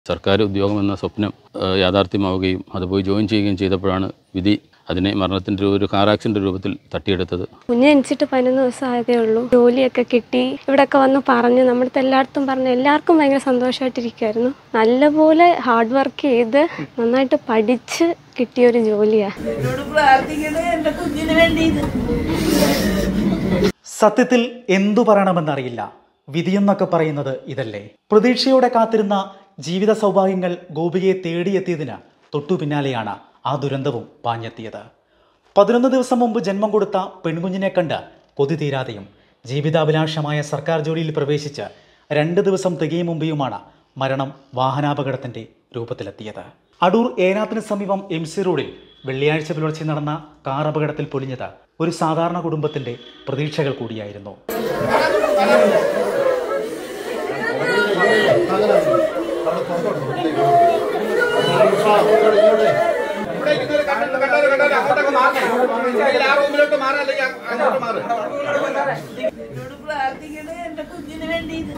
സർക്കാർ ഉദ്യോഗം എന്ന സ്വപ്നം ആ, യാഥാർത്ഥ്യമാവുകയും അത് പോയി ജോയിൻ ചെയ്യുകയും ചെയ്തപ്പോഴാണ് വിധി അതിനെ മരണത്തിൻ്റെ ഒരു കാർ ആക്സിഡൻ്റ് രൂപത്തിൽ തട്ടിയെടുത്തത് കുഞ്ഞ് ജനിച്ചിട്ട് പതിനൊന്ന് ദിവസം ആയതേ ഉള്ളൂ ജോലിയൊക്കെ കിട്ടി ഇവിടെയൊക്കെ വന്ന് പറഞ്ഞ് നമ്മുടെ എല്ലായിടത്തും പറഞ്ഞ് എല്ലാവർക്കും ഭയങ്കര സന്തോഷമായിട്ടിരിക്കുമായിരുന്നു നല്ലപോലെ ഹാർഡ് വർക്ക് ചെയ്ത് നന്നായിട്ട് പഠിച്ച് കിട്ടിയ ഒരു ജോലിയാണ് എന്നോട് പ്രാർത്ഥിക്കണേ എൻ്റെ കുഞ്ഞിന് വേണ്ടിയിട്ട് സത്യത്തിൽ എന്തു പറയണമെന്നറിയില്ല വിധിയെന്നൊക്കെ പറയുന്നത് ഇതല്ലേ പ്രതീക്ഷയോടെ കാത്തിരുന്ന ജീവിത സൗഭാഗ്യങ്ങൾ ഗോപികയെ തേടിയെത്തിയതിന് തൊട്ടു പിന്നാലെയാണ് ആ ദുരന്തവും പാഞ്ഞെത്തിയത് പതിനൊന്ന് ദിവസം മുമ്പ് ജന്മം കൊടുത്ത പെൺകുഞ്ഞിനെ കണ്ട് കൊതി തീരാതെയും ജീവിതാഭിലാഷമായ സർക്കാർ ജോലിയിൽ പ്രവേശിച്ച് രണ്ട് ദിവസം തികയും മുമ്പെയുമാണ് മരണം വാഹനാപകടത്തിന്റെ രൂപത്തിലെത്തിയത് അടൂർ ഏനാത്തിന് സമീപം എം സി റോഡിൽ വെള്ളിയാഴ്ച പുലർച്ചെ നടന്ന കാർ അപകടത്തിൽ പൊലിഞ്ഞത് ഒരു സാധാരണ കുടുംബത്തിന്റെ പ്രതീക്ഷകൾ കൂടിയായിരുന്നു എന്നോട് പ്രാർത്ഥിക്കണേ എൻ്റെ കുഞ്ഞിന് വേണ്ടിയിട്ട്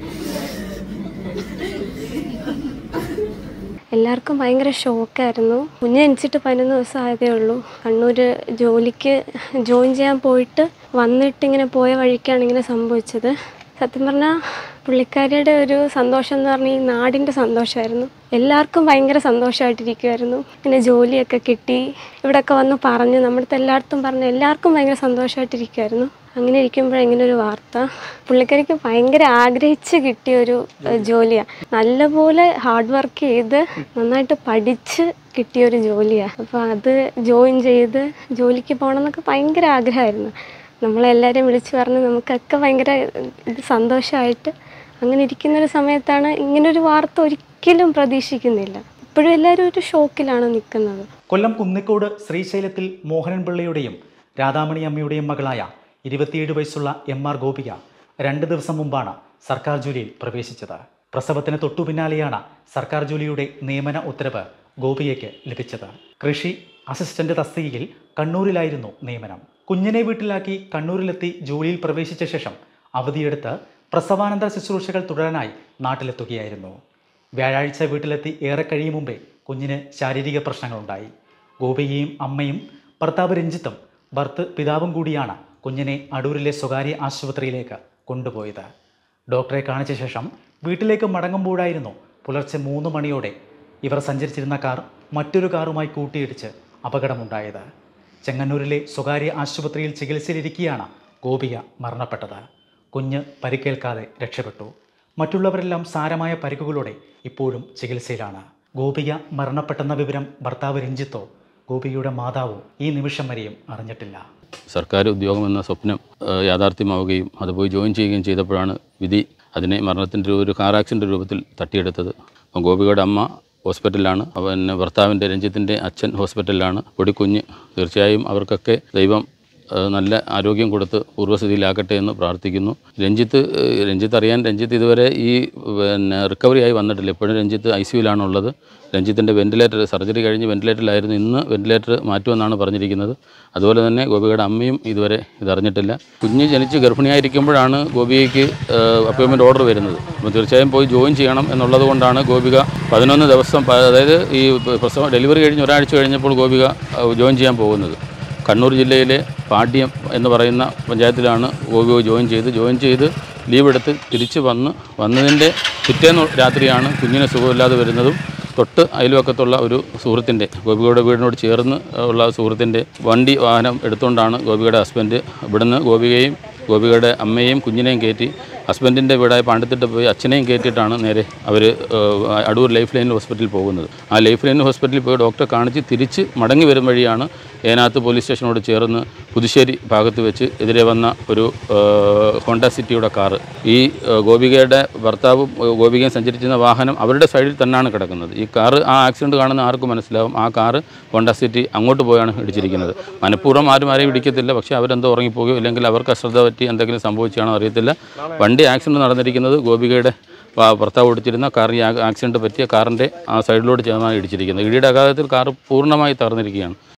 എല്ലാവർക്കും ഭയങ്കര ഷോക്കായിരുന്നു കുഞ്ഞ് ജനിച്ചിട്ട് പതിനൊന്ന് ദിവസം ആയതേ ഉള്ളൂ കണ്ണൂർ ജോലിക്ക് ജോയിൻ ചെയ്യാൻ പോയിട്ട് വന്നിട്ട് ഇങ്ങനെ പോയ വഴിക്കാണ് ഇങ്ങനെ സംഭവിച്ചത് സത്യം പറഞ്ഞാൽ പുള്ളിക്കാരിയുടെ ഒരു സന്തോഷം എന്ന് പറഞ്ഞാൽ ഈ നാടിൻ്റെ സന്തോഷമായിരുന്നു എല്ലാവർക്കും ഭയങ്കര സന്തോഷമായിട്ടിരിക്കുമായിരുന്നു ഇങ്ങനെ ജോലിയൊക്കെ കിട്ടി ഇവിടെയൊക്കെ വന്ന് പറഞ്ഞ് നമ്മുടെ എല്ലായിടത്തും പറഞ്ഞ് എല്ലാവർക്കും ഭയങ്കര സന്തോഷമായിട്ടിരിക്കുമായിരുന്നു അങ്ങനെ ഇരിക്കുമ്പോഴാണ് ഇങ്ങനെ ഒരു വാർത്ത പുള്ളിക്കാരിക്ക് ഭയങ്കര ആഗ്രഹിച്ച് കിട്ടിയ ഒരു ജോലിയാണ് നല്ലപോലെ ഹാർഡ് വർക്ക് ചെയ്ത് നന്നായിട്ട് പഠിച്ച് കിട്ടിയ ഒരു ജോലിയാണ് അപ്പോൾ അത് ജോയിൻ ചെയ്ത് ജോലിക്ക് പോകണം എന്നൊക്കെ ഭയങ്കര ആഗ്രഹമായിരുന്നു നമ്മളെല്ലാവരെയും വിളിച്ചു പറഞ്ഞ് നമുക്കൊക്കെ ഭയങ്കര ഇത് സന്തോഷമായിട്ട് അങ്ങനെ ഇരിക്കുന്ന ഒരു സമയത്താണ് ഇങ്ങനൊരു വാർത്ത ഒരിക്കലും പ്രതീക്ഷിക്കുന്നില്ല ഇപ്പോഴും എല്ലാവരും ഒരു ഷോക്കിലാണ് നിൽക്കുന്നത് കൊല്ലം കുന്നിക്കോട് ശ്രീശൈലത്തിൽ മോഹനൻ പിള്ളയുടെയും രാധാമണി അമ്മയുടെയും മകളായ ഇരുപത്തിയേഴ് വയസ്സുള്ള എം ആർ ഗോപിക രണ്ട് ദിവസം മുമ്പാണ് സർക്കാർ ജോലിയിൽ പ്രവേശിച്ചത് പ്രസവത്തിന് തൊട്ടു പിന്നാലെയാണ് സർക്കാർ ജോലിയുടെ നിയമന ഉത്തരവ് ഗോപികയ്ക്ക് ലഭിച്ചത് കൃഷി അസിസ്റ്റന്റ് തസ്തികയിൽ കണ്ണൂരിലായിരുന്നു നിയമനം കുഞ്ഞിനെ വീട്ടിലാക്കി കണ്ണൂരിലെത്തി ജോലിയിൽ പ്രവേശിച്ച ശേഷം അവധിയെടുത്ത് പ്രസവാനന്തര ശുശ്രൂഷകൾ തുടരാനായി നാട്ടിലെത്തുകയായിരുന്നു വ്യാഴാഴ്ച വീട്ടിലെത്തി ഏറെ കഴിയും മുമ്പേ കുഞ്ഞിന് ശാരീരിക പ്രശ്നങ്ങളുണ്ടായി ഗോപികയും അമ്മയും ഭർത്താവ് രഞ്ജിത്തും ഭർത്ത് പിതാവും കൂടിയാണ് കുഞ്ഞിനെ അടൂരിലെ സ്വകാര്യ ആശുപത്രിയിലേക്ക് കൊണ്ടുപോയത് ഡോക്ടറെ കാണിച്ച ശേഷം വീട്ടിലേക്ക് മടങ്ങുമ്പോഴായിരുന്നു പുലർച്ചെ മൂന്ന് മണിയോടെ ഇവർ സഞ്ചരിച്ചിരുന്ന കാർ മറ്റൊരു കാറുമായി കൂട്ടിയിടിച്ച് അപകടമുണ്ടായത് ചെങ്ങന്നൂരിലെ സ്വകാര്യ ആശുപത്രിയിൽ ചികിത്സയിലിരിക്കെയാണ് ഗോപിക മരണപ്പെട്ടത് കുഞ്ഞ് പരിക്കേൽക്കാതെ രക്ഷപ്പെട്ടു മറ്റുള്ളവരെല്ലാം സാരമായ പരിക്കുകളോടെ ഇപ്പോഴും ചികിത്സയിലാണ് ഗോപിക മരണപ്പെട്ടെന്ന വിവരം ഭർത്താവ് രഞ്ജിത്തോ ഗോപികയുടെ മാതാവോ ഈ നിമിഷം വരെയും അറിഞ്ഞിട്ടില്ല സർക്കാർ ഉദ്യോഗം എന്ന സ്വപ്നം ആ, യാഥാർത്ഥ്യമാവുകയും അത് പോയി ജോയിൻ ചെയ്യുകയും ചെയ്തപ്പോഴാണ് വിധി അതിനെ മരണത്തിൻ്റെ ഒരു കാർ ആക്സിഡൻ്റ് രൂപത്തിൽ തട്ടിയെടുത്തത് അപ്പം ഗോപികയുടെ അമ്മ ഹോസ്പിറ്റലിലാണ് പിന്നെ ഭർത്താവിൻ്റെ രഞ്ജിത്തിൻ്റെ അച്ഛൻ ഹോസ്പിറ്റലിലാണ് പൊടിക്കുഞ്ഞ് തീർച്ചയായും അവർക്കൊക്കെ ദൈവം ആ, നല്ല ആരോഗ്യം കൊടുത്ത് പൂർവ്വസ്ഥിതിയിലാക്കട്ടെ എന്ന് പ്രാർത്ഥിക്കുന്നു രഞ്ജിത്ത് ഏ, രഞ്ജിത്ത് അറിയാൻ രഞ്ജിത്ത് ഇതുവരെ ഈ പിന്നെ റിക്കവറി ആയി വന്നിട്ടില്ല ഇപ്പോഴും രഞ്ജിത്ത് ഐ സിയുലാണുള്ളത് രഞ്ജിത്തിൻ്റെ വെന്റിലേറ്റർ സർജറി കഴിഞ്ഞ് വെന്റിലേറ്ററിലായിരുന്നു ഇന്ന് വെന്റിലേറ്റർ മാറ്റുമെന്നാണ് പറഞ്ഞിരിക്കുന്നത് അതുപോലെ തന്നെ ഗോപികയുടെ അമ്മയും ഇതുവരെ ഇതറിഞ്ഞിട്ടില്ല കുഞ്ഞ് ജനിച്ച് ഗർഭിണിയായിരിക്കുമ്പോഴാണ് ഗോപികയ്ക്ക് അപ്പോയിൻമെൻറ്റ് ഓർഡർ വരുന്നത് അപ്പോൾ തീർച്ചയായും പോയി ജോയിൻ ചെയ്യണം എന്നുള്ളത് കൊണ്ടാണ് ഗോപിക പതിനൊന്ന് ദിവസം പ- അതായത് ഈ പ്രസവം ഡെലിവറി കഴിഞ്ഞ് ഒരാഴ്ച കഴിഞ്ഞപ്പോൾ ഗോപിക ആ, ജോയിൻ ചെയ്യാൻ പോകുന്നത് കണ്ണൂർ ജില്ലയിലെ പാട്യം എന്ന് പറയുന്ന പഞ്ചായത്തിലാണ് ഗോപിക ജോയിൻ ചെയ്ത് ജോയിൻ ചെയ്ത് ലീവ് എടുത്ത് തിരിച്ച് വന്ന് വന്നതിൻ്റെ പിറ്റേന്ന് രാത്രിയാണ് കുഞ്ഞിന് സുഖമില്ലാതെ വരുന്നതും തൊട്ട് അയൽവക്കത്തുള്ള ഒരു സുഹൃത്തിൻ്റെ ഗോപികയുടെ വീടിനോട് ചേർന്ന് ഉള്ള സുഹൃത്തിൻ്റെ വണ്ടി വാഹനം എടുത്തുകൊണ്ടാണ് ഗോപികയുടെ ഹസ്ബൻഡ് ഇവിടുന്ന് ഗോപികയും ഗോപികയുടെ അമ്മയെയും കുഞ്ഞിനെയും കയറ്റി ഹസ്ബൻഡിൻ്റെ വീടായ പാണ്ടത്തിട്ട് പോയി അച്ഛനെയും കയറ്റിയിട്ടാണ് നേരെ അവർ അടൂർ ലൈഫ് ലൈൻ ഹോസ്പിറ്റലിൽ പോകുന്നത് ആ ലൈഫ് ലൈൻ ഹോസ്പിറ്റലിൽ പോയി ഡോക്ടറെ കാണിച്ച് തിരിച്ച് മടങ്ങി വരും വഴിയാണ് ഏനാത്ത് പോലീസ് സ്റ്റേഷനോട് ചേർന്ന് പുതുശ്ശേരി ഭാഗത്ത് വെച്ച് എതിരെ വന്ന ഒരു ആ, ഹോണ്ട സിറ്റിയുടെ കാറ് ഈ ആ, ഗോപികയുടെ ഭർത്താവും ആ, ഗോപികയും സഞ്ചരിച്ചിരുന്ന വാഹനം അവരുടെ സൈഡിൽ തന്നെയാണ് കിടക്കുന്നത് ഈ കാറ് ആ ആക്സിഡൻറ്റ് കാണുന്ന ആർക്കും മനസ്സിലാവും ആ കാറ് ഹോണ്ട സിറ്റി അങ്ങോട്ട് പോയാണ് ഇടിച്ചിരിക്കുന്നത് മനഃപൂർവ്വം ആരും ആരെയും ഇടിക്കത്തില്ല പക്ഷേ അവരെന്തോ ഉറങ്ങിപ്പോകുകയോ ഇല്ലെങ്കിൽ അവർക്ക് അശ്രദ്ധ പറ്റി എന്തെങ്കിലും സംഭവിച്ചാണോ അറിയത്തില്ല വണ്ടി ആക്സിഡൻറ്റ് നടന്നിരിക്കുന്നത് ഗോപികയുടെ ഭ- ഭർത്താവ് ഓടിച്ചിരുന്ന കാർ ഈ ആക്സിഡൻറ്റ് പറ്റിയ കാറിൻ്റെ ആ സൈഡിലോട്ട് ചേർന്നാണ് ഇടിച്ചിരിക്കുന്നത് ഇടിയുടെ ആഘാതത്തിൽ കാർ പൂർണ്ണമായി തകർന്നിരിക്കുകയാണ്